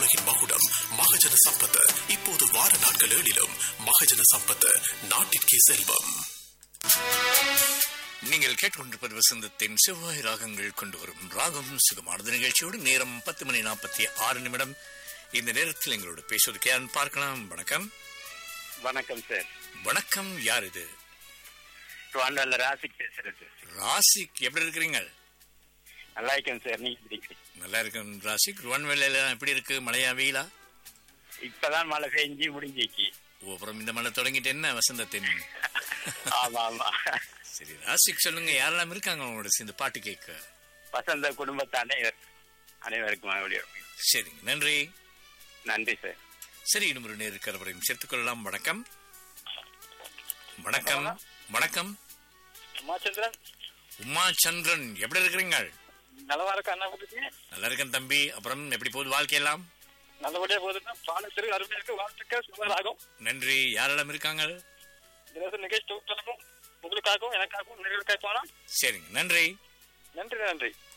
உலகின் மகுடம் மகஜன சம்பத் இப்போது வார நாட்கள் ஏழிலும் மகஜன சம்பத் நாட்டிற்கே செல்வம் நீங்கள் கேட்டுக்கொண்டிருப்பது வசந்தத்தின் செவ்வாய் ராகங்கள் கொண்டு வரும் ராகம் சுகமானது நிகழ்ச்சியோடு நேரம் பத்து மணி நாற்பத்தி ஆறு நிமிடம் இந்த நேரத்தில் எங்களோட பேசுவதற்கு யாருன்னு பார்க்கலாம் வணக்கம் வணக்கம் சார் வணக்கம் யார் இது டுவாண்டல்ல ராசிக் பேசுறேன் சார் ராசிக் எப்படி இருக்கிறீங்க நல்லா இருக்கேன் சார் நீங்க எப்படி இருக்கீங்க? நல்லா இருக்கும் ராசிக் ருவன்வேலையில எப்படி இருக்கு மழையா வெயிலா இப்பதான் மழை பெஞ்சு முடிஞ்சிச்சு ஓ, அப்புறம் இந்த மழை தொடங்கிட்டு என்ன வசந்தத்தின் ஆமா ஆமா சரி ராசிக் சொல்லுங்க யாரெல்லாம் இருக்காங்க உங்களோட சேர்ந்து பாட்டு கேட்க வசந்த குடும்பத்தானே அனைவருக்கும் அவளுடைய சரிங்க நன்றி நன்றி சார் சரி இன்னும் ஒரு நேரு கலவரையும் சேர்த்துக் கொள்ளலாம் வணக்கம் வணக்கம் வணக்கம் உமாச்சந்திரன் உமா சந்திரன் எப்படி இருக்கிறீங்க நலவா இருக்க அண்ணா கொடுத்தீங்க நல்லா இருக்கேன் தம்பி அப்புறம் எப்படி போகுது வாழ்க்கையெல்லாம் நல்லபடியா போகுதுன்னா பாலத்திற்கு அருமையா இருக்கு வாழ்த்துக்கள் சுமார் ஆகும் நன்றி யாரெல்லாம் இருக்காங்க தினசரி நிகழ்ச்சி தொகுப்பாகவும் உங்களுக்காகவும் எனக்காகவும் நிகழ்ச்சி போனா சரிங்க நன்றி நன்றி நன்றி